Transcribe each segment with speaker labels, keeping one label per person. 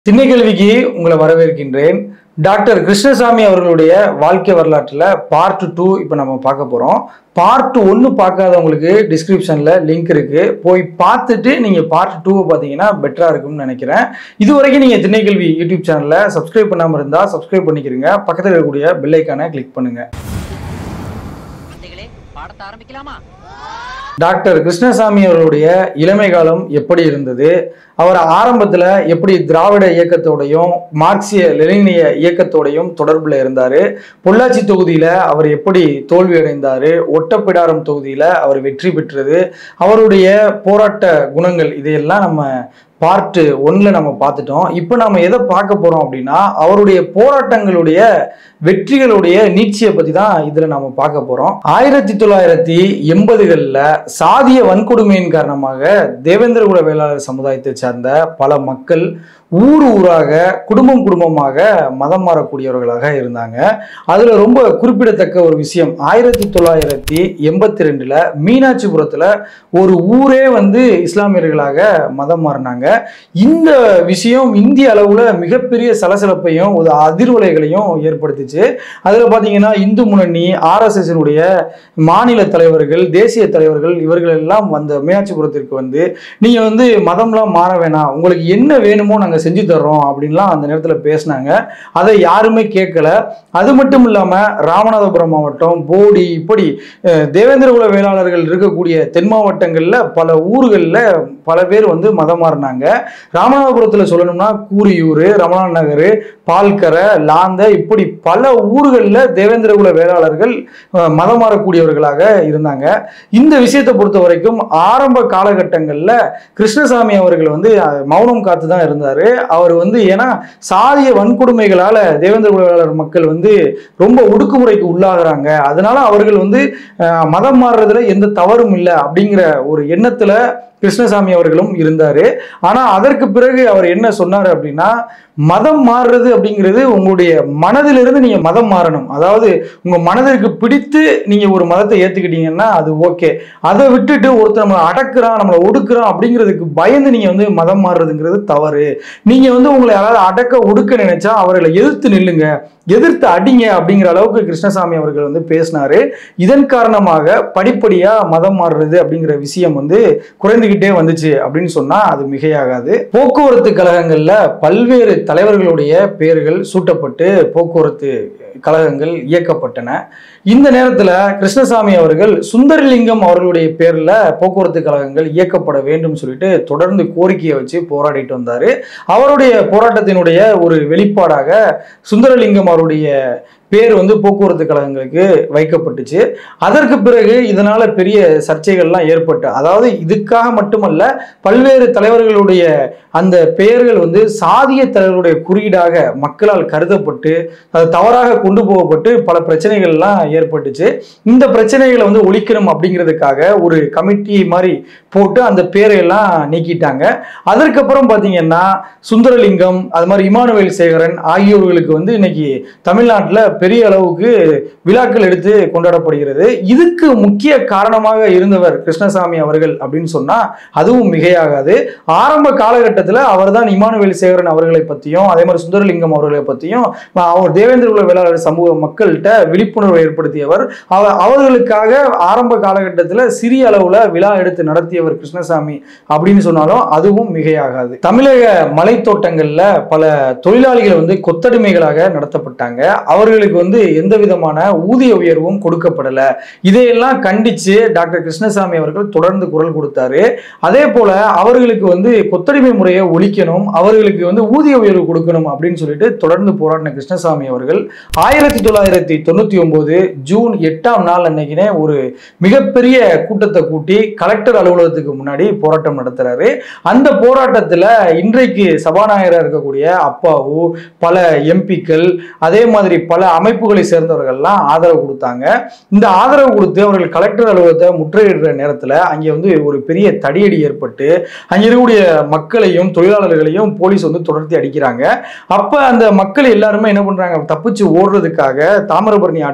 Speaker 1: சின்ன கேள்விக்கு உங்களை வரவேற்கின்றேன் டாக்டர் கிருஷ்ணசாமி அவர்களுடைய வாழ்க்கை வரலாற்றில் பார்ட் டூ இப்போ நம்ம பார்க்க போகிறோம் பார்ட் ஒன்று பார்க்காதவங்களுக்கு டிஸ்கிரிப்ஷனில் லிங்க் இருக்குது போய் பார்த்துட்டு நீங்கள் பார்ட் டூவை பார்த்தீங்கன்னா பெட்டராக இருக்கும்னு நினைக்கிறேன் இது வரைக்கும் நீங்கள் திண்ணைக்கல்வி யூடியூப் சேனலில் சப்ஸ்கிரைப் பண்ணாமல் இருந்தால் சப்ஸ்கிரைப் பண்ணிக்கிறீங்க பக்கத்தில் இருக்கக்கூடிய பெல் ஐக்கானை கிளிக் பண்ணுங்கள்
Speaker 2: குழந்தைகளே பாடத்தை ஆரம்பிக்கலாமா
Speaker 1: டாக்டர் கிருஷ்ணசாமி அவர்களுடைய இளமை காலம் எப்படி இருந்தது அவர் ஆரம்பத்தில் எப்படி திராவிட இயக்கத்தோடையும் மார்க்சிய லெனினிய இயக்கத்தோடையும் தொடர்பில் இருந்தார் பொள்ளாச்சி தொகுதியில் அவர் எப்படி தோல்வி அடைந்தார் ஒட்டப்பிடாரம் தொகுதியில் அவர் வெற்றி பெற்றது அவருடைய போராட்ட குணங்கள் இதையெல்லாம் நம்ம பார்ட் ஒன்ல நம்ம பார்த்துட்டோம் இப்போ நம்ம எதை பார்க்க போறோம் அப்படின்னா அவருடைய போராட்டங்களுடைய வெற்றிகளுடைய நீட்சியை பத்தி தான் இதுல நாம பார்க்க போறோம் ஆயிரத்தி தொள்ளாயிரத்தி எண்பதுகளில் சாதிய வன்கொடுமையின் காரணமாக தேவேந்திர குல வேளாளர் சமுதாயத்தை சார்ந்த பல மக்கள் ஊர் ஊராக குடும்பம் குடும்பமாக மதம் மாறக்கூடியவர்களாக இருந்தாங்க அதுல ரொம்ப குறிப்பிடத்தக்க ஒரு விஷயம் ஆயிரத்தி தொள்ளாயிரத்தி எண்பத்தி ரெண்டுல மீனாட்சிபுரத்துல ஒரு ஊரே வந்து இஸ்லாமியர்களாக மதம் மாறினாங்க இந்த விஷயம் இந்திய அளவுல மிகப்பெரிய சலசலப்பையும் ஒரு அதிர்வலைகளையும் ஏற்படுத்துச்சு அதுல பாத்தீங்கன்னா இந்து முன்னணி ஆர்எஸ்எஸ்னுடைய மாநில தலைவர்கள் தேசிய தலைவர்கள் இவர்கள் எல்லாம் அந்த மீனாட்சிபுரத்திற்கு வந்து நீங்க வந்து மதம்லாம் மாற வேணாம் உங்களுக்கு என்ன வேணுமோ நாங்க செஞ்சு தர்றோம் அப்படின்லாம் அந்த நேரத்துல பேசினாங்க அதை யாருமே கேட்கல அது மட்டும் இல்லாம ராமநாதபுரம் மாவட்டம் போடி இப்படி அஹ், தேவேந்திர குல வேளாளர்கள் இருக்கக்கூடிய தென் மாவட்டங்கள்ல பல ஊர்கள்ல பல பேர் வந்து மதம் மாறினாங்க ராமநாதபுரத்துல சொல்லணும்னா கூரியூர் ரமணா நகர் பால்கரை லாந்த இப்படி பல ஊர்களில் தேவேந்திர குல வேளாளர்கள் அஹ், மதம் மாறக்கூடியவர்களாக இருந்தாங்க இந்த விஷயத்தை பொறுத்த வரைக்கும் ஆரம்ப காலகட்டங்களில் கிருஷ்ணசாமி அவர்கள் வந்து அஹ், மௌனம் காத்து தான் இருந்தார் அவர் வந்து ஏன்னா சாதிய வன்கொடுமைகளால தேவேந்திர குல வேளாளர் மக்கள் வந்து ரொம்ப ஒடுக்குமுறைக்கு உள்ளாகுறாங்க அதனால அவர்கள் வந்து அஹ், மதம் மாறுறதுல எந்த தவறும் இல்லை அப்படிங்கிற ஒரு எண்ணத்துல கிருஷ்ணசாமி அவர்களும் இருந்தாரு ஆனா அதற்கு பிறகு அவர் என்ன சொன்னார் அப்படின்னா மதம் மாறுறது அப்படிங்கிறது உங்களுடைய மனதிலிருந்து நீங்க மதம் மாறணும் அதாவது உங்க மனதிற்கு பிடித்து நீங்க ஒரு மதத்தை ஏத்துக்கிட்டீங்கன்னா அது ஓகே அதை விட்டுட்டு ஒருத்தர் நம்மளை அடக்குறான் நம்மளை ஒடுக்குறான் அப்படிங்கிறதுக்கு பயந்து நீங்க வந்து மதம் மாறுறதுங்கிறது தவறு நீங்க வந்து உங்களை யாராவது அடக்க ஒடுக்க நினைச்சா அவர்களை எதிர்த்து நில்லுங்க எதிர்த்து அடிங்க அப்படிங்கிற அளவுக்கு கிருஷ்ணசாமி அவர்கள் வந்து பேசினாரு இதன் காரணமாக படிப்படியா மதம் மாறுறது அப்படிங்கிற விஷயம் வந்து குறைந்துகிட்டே வந்துச்சு அப்படின்னு சொன்னா அது மிகையாகாது போக்குவரத்து கழகங்கள்ல பல்வேறு தலைவர்களுடைய பெயர்கள் சூட்டப்பட்டு போக்குவரத்து கழகங்கள் இயக்கப்பட்டன இந்த நேரத்துல கிருஷ்ணசாமி அவர்கள் சுந்தரலிங்கம் அவர்களுடைய பேர்ல போக்குவரத்து கழகங்கள் இயக்கப்பட வேண்டும் சொல்லிட்டு தொடர்ந்து கோரிக்கையை வச்சு போராடிட்டு வந்தாரு அவருடைய போராட்டத்தினுடைய ஒரு வெளிப்பாடாக சுந்தரலிங்கம் அவருடைய பேர் வந்து போக்குவரத்து கழகங்களுக்கு வைக்கப்பட்டுச்சு அதற்கு பிறகு இதனால பெரிய சர்ச்சைகள்லாம் ஏற்பட்டு அதாவது இதுக்காக மட்டுமல்ல பல்வேறு தலைவர்களுடைய அந்த பெயர்கள் வந்து சாதிய தலைவர்களுடைய குறியீடாக மக்களால் கருதப்பட்டு அது தவறாக கொண்டு போகப்பட்டு பல பிரச்சனைகள்லாம் ஏற்பட்டுச்சு இந்த பிரச்சனைகளை வந்து ஒழிக்கணும் அப்படிங்கிறதுக்காக ஒரு கமிட்டி மாதிரி போட்டு அந்த பேரையெல்லாம் நீக்கிட்டாங்க அதற்கப்புறம் பார்த்தீங்கன்னா சுந்தரலிங்கம் அது மாதிரி இமானுவேல் சேகரன் ஆகியோர்களுக்கு வந்து இன்னைக்கு தமிழ்நாட்டில் பெரிய அளவுக்கு விழாக்கள் எடுத்து கொண்டாடப்படுகிறது இதுக்கு முக்கிய காரணமாக இருந்தவர் கிருஷ்ணசாமி அவர்கள் அப்படின்னு சொன்னா அதுவும் மிகையாகாது ஆரம்ப காலகட்டத்தில் அவர் தான் இமானுவேல் சேகரன் அவர்களை பற்றியும் அதே மாதிரி சுந்தரலிங்கம் அவர்களை பற்றியும் அவர் தேவேந்திர குல வேளாளர் சமூக மக்கள்கிட்ட விழிப்புணர்வை ஏற்படுத்தியவர் அவ- அவர்களுக்காக ஆரம்ப காலகட்டத்தில் சிறிய அளவில் விழா எடுத்து நடத்தியவர் கிருஷ்ணசாமி அப்படின்னு சொன்னாலும் அதுவும் மிகையாகாது தமிழக மலைத்தோட்டங்கள்ல பல தொழிலாளிகள் வந்து கொத்தடிமைகளாக நடத்தப்பட்டாங்க அவர்களுக்கு வந்து எந்த விதமான ஊதிய உயர்வும் கொடுக்கப்படல இதையெல்லாம் கண்டிச்சு டாக்டர் கிருஷ்ணசாமி அவர்கள் தொடர்ந்து குரல் கொடுத்தாரு அதே போல அவர்களுக்கு வந்து கொத்தடிமை முறையை ஒழிக்கணும் அவர்களுக்கு வந்து ஊதிய உயர்வு கொடுக்கணும் அப்படின்னு சொல்லிட்டு தொடர்ந்து போராடின கிருஷ்ணசாமி அவர்கள் ஆயிரத்தி தொள்ளாயிரத்தி தொண்ணூத்தி ஒன்பது ஜூன் எட்டாம் நாள் அன்னைக்குனே ஒரு மிகப்பெரிய கூட்டத்தை கூட்டி கலெக்டர் அலுவலகத்துக்கு முன்னாடி போராட்டம் நடத்துறாரு அந்த போராட்டத்துல இன்றைக்கு சபாநாயகராக இருக்கக்கூடிய அப்பாவு பல எம்பிக்கள் அதே மாதிரி பல அமைப்புகளை சேர்ந்தவர்கள்லாம் ஆதரவு கொடுத்தாங்க இந்த ஆதரவு கொடுத்து அவர்கள் கலெக்டர் அலுவலகத்தை முற்றுகையிடுற நேரத்துல அங்கே வந்து ஒரு பெரிய தடியடி ஏற்பட்டு அங்கே இருக்கக்கூடிய மக்களையும் தொழிலாளர்களையும் போலீஸ் வந்து தொடர்த்தி அடிக்கிறாங்க அப்ப அந்த மக்கள் எல்லாருமே என்ன பண்றாங்க தப்பிச்சு ஓடுறதுக்காக தாமிரபரணி ஆற்றுல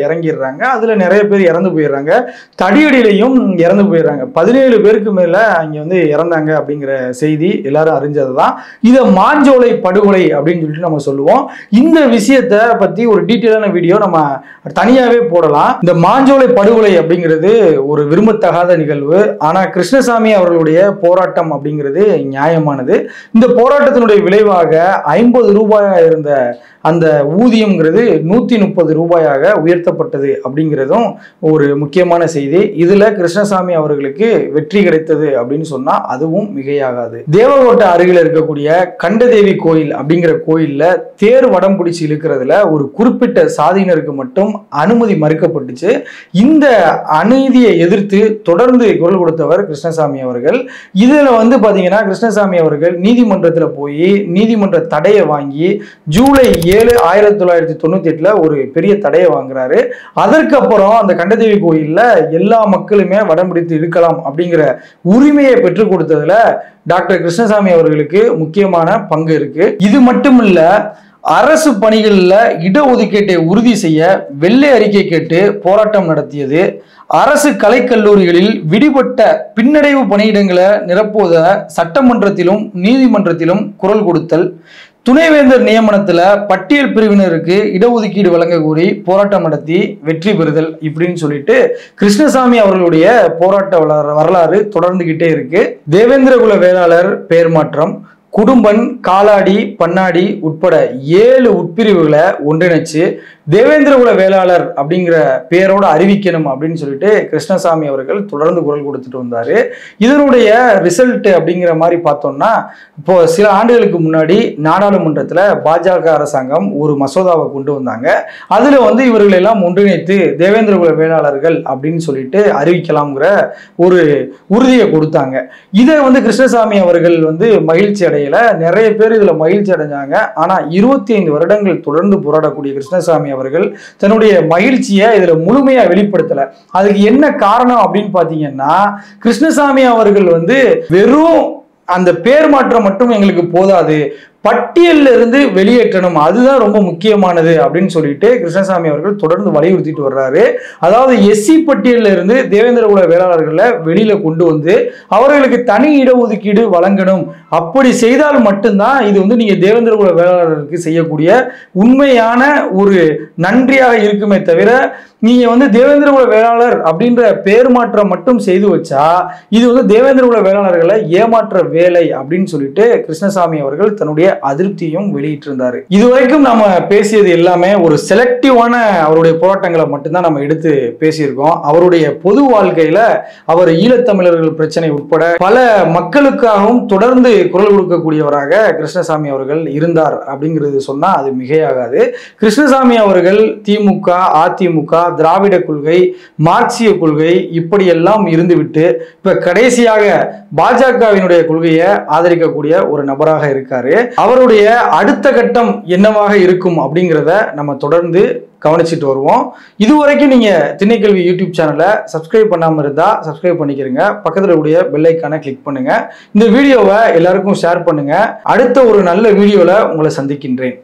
Speaker 1: இறங்கிடுறாங்க அதுல நிறைய பேர் இறந்து போயிடுறாங்க தடியடியிலையும் இறந்து போயிடுறாங்க பதினேழு பேருக்கு மேல அங்க வந்து இறந்தாங்க அப்படிங்கிற செய்தி எல்லாரும் அறிஞ்சது தான் இதை மாஞ்சோலை படுகொலை அப்படின்னு சொல்லிட்டு நம்ம சொல்லுவோம் இந்த விஷயத்தை பத்தி ஒரு டீட்டெயிலான வீடியோ நம்ம தனியாவே போடலாம் இந்த மாஞ்சோலை படுகொலை அப்படிங்கிறது ஒரு விரும்பத்தகாத நிகழ்வு ஆனா கிருஷ்ணசாமி அவர்களுடைய போராட்டம் அப்படிங்கிறது நியாயமானது இந்த போராட்டத்தினுடைய விளைவாக ஐம்பது ரூபாயா இருந்த அந்த ஊதியம்ங்கிறது நூத்தி முப்பது ரூபாயாக உயர்த்தப்பட்டது அப்படிங்கிறதும் ஒரு முக்கியமான செய்தி இதுல கிருஷ்ணசாமி அவர்களுக்கு வெற்றி கிடைத்தது அப்படின்னு சொன்னா அதுவும் மிகையாகாது தேவகோட்டை அருகில் இருக்கக்கூடிய கண்டதேவி கோயில் அப்படிங்கிற கோயில்ல தேர் வடம் பிடிச்சு இழுக்கிறதுல ஒரு குறிப்பிட்ட சாதியினருக்கு மட்டும் அனுமதி மறுக்கப்பட்டுச்சு இந்த அநீதியை எதிர்த்து தொடர்ந்து குரல் கொடுத்தவர் கிருஷ்ணசாமி அவர்கள் இதுல வந்து பாத்தீங்கன்னா கிருஷ்ணசாமி அவர்கள் நீதிமன்றத்துல போய் நீதிமன்ற தடையை வாங்கி ஜூலை ஏழு ஆயிரத்தி தொள்ளாயிரத்தி தொண்ணூத்தி எட்டுல ஒரு பெரிய தடையை வாங்குறாரு அதற்கப்புறம் அந்த கண்டதேவி கோயில்ல எல்லா மக்களுமே வடம் பிடித்து இருக்கலாம் அப்படிங்கிற உரிமையை பெற்றுக் கொடுத்ததுல டாக்டர் கிருஷ்ணசாமி அவர்களுக்கு முக்கியமான பங்கு இருக்கு இது மட்டும் இல்ல அரசு பணிகளில் இடஒதுக்கீட்டை உறுதி செய்ய வெள்ளை அறிக்கை கேட்டு போராட்டம் நடத்தியது அரசு கலைக்கல்லூரிகளில் விடுபட்ட பின்னடைவு பணியிடங்களை நிரப்புவத சட்டமன்றத்திலும் நீதிமன்றத்திலும் குரல் கொடுத்தல் துணைவேந்தர் நியமனத்துல பட்டியல் பிரிவினருக்கு இடஒதுக்கீடு வழங்க கோரி போராட்டம் நடத்தி வெற்றி பெறுதல் இப்படின்னு சொல்லிட்டு கிருஷ்ணசாமி அவர்களுடைய போராட்ட வரலாறு- வரலாறு தொடர்ந்துகிட்டே இருக்கு தேவேந்திரகுல வேளாளர் பெயர் மாற்றம் குடும்பன் காலாடி பன்னாடி உட்பட ஏழு உட்பிரிவுகளை ஒன்றிணைச்சு தேவேந்திரகுல வேளாளர் அப்படிங்கிற பேரோட அறிவிக்கணும் அப்படின்னு சொல்லிட்டு கிருஷ்ணசாமி அவர்கள் தொடர்ந்து குரல் கொடுத்துட்டு வந்தாரு இதனுடைய ரிசல்ட் அப்படிங்கிற மாதிரி பார்த்தோம்னா இப்போ சில ஆண்டுகளுக்கு முன்னாடி நாடாளுமன்றத்தில் பாஜக அரசாங்கம் ஒரு மசோதாவை கொண்டு வந்தாங்க அதில் வந்து இவர்கள் எல்லாம் ஒன்றிணைத்து தேவேந்திரகுல வேளாளர்கள் அப்படின்னு சொல்லிட்டு அறிவிக்கலாம்ங்கிற ஒரு உறுதியை கொடுத்தாங்க இதை வந்து கிருஷ்ணசாமி அவர்கள் வந்து மகிழ்ச்சி அடையல நிறைய பேர் இதுல மகிழ்ச்சி அடைஞ்சாங்க ஆனா இருபத்தி ஐந்து வருடங்கள் தொடர்ந்து போராடக்கூடிய கிருஷ்ணசாமி அவர்கள் தன்னுடைய மகிழ்ச்சியை இதுல முழுமையா வெளிப்படுத்தல அதுக்கு என்ன காரணம் அப்படின்னு பாத்தீங்கன்னா கிருஷ்ணசாமி அவர்கள் வந்து வெறும் அந்த பேர் மாற்றம் மட்டும் எங்களுக்கு போதாது பட்டியல்ல இருந்து வெளியேற்றணும் அதுதான் ரொம்ப முக்கியமானது அப்படின்னு சொல்லிட்டு கிருஷ்ணசாமி அவர்கள் தொடர்ந்து வலியுறுத்திட்டு வர்றாரு அதாவது எஸ்சி பட்டியல்ல இருந்து தேவேந்திரகுல வேளாளர்களை வெளியில கொண்டு வந்து அவர்களுக்கு தனி இடஒதுக்கீடு வழங்கணும் அப்படி செய்தால் மட்டும்தான் இது வந்து நீங்க தேவேந்திரகுல வேளாளருக்கு செய்யக்கூடிய உண்மையான ஒரு நன்றியாக இருக்குமே தவிர நீங்க வந்து தேவேந்திரகுல வேளாளர் அப்படின்ற பேர் மாற்றம் மட்டும் செய்து வச்சா இது வந்து தேவேந்திரகுல வேளாளர்களை ஏமாற்ற வேலை அப்படின்னு சொல்லிட்டு கிருஷ்ணசாமி அவர்கள் தன்னுடைய அதிருப்தியும் வெளியிட்டிருந்தாரு இதுவரைக்கும் நம்ம பேசியது எல்லாமே ஒரு செலக்டிவான அவருடைய போராட்டங்களை மட்டும்தான் நம்ம எடுத்து பேசியிருக்கோம் அவருடைய பொது வாழ்க்கையில அவர் ஈழத்தமிழர்கள் பிரச்சனை உட்பட பல மக்களுக்காகவும் தொடர்ந்து குரல் கொடுக்கக்கூடியவராக கிருஷ்ணசாமி அவர்கள் இருந்தார் அப்படிங்கிறது சொன்னா அது மிகையாகாது கிருஷ்ணசாமி அவர்கள் திமுக அதிமுக திராவிட கொள்கை மார்க்சிய கொள்கை இப்படியெல்லாம் இருந்துவிட்டு இப்ப கடைசியாக பாஜகவினுடைய கொள்கையை ஆதரிக்கக்கூடிய ஒரு நபராக இருக்காரு அவருடைய அடுத்த கட்டம் என்னவாக இருக்கும் அப்படிங்கிறத நம்ம தொடர்ந்து கவனிச்சிட்டு வருவோம் இதுவரைக்கும் நீங்க திண்ணைக்கல்வி யூடியூப் சேனலை சப்ஸ்கிரைப் பண்ணாம இருந்தா சப்ஸ்கிரைப் பண்ணிக்கிறங்க பக்கத்துல உடைய பெல் ஐக்கானை கிளிக் பண்ணுங்க இந்த வீடியோவை எல்லாருக்கும் ஷேர் பண்ணுங்க அடுத்த ஒரு நல்ல வீடியோல உங்களை சந்திக்கின்றேன்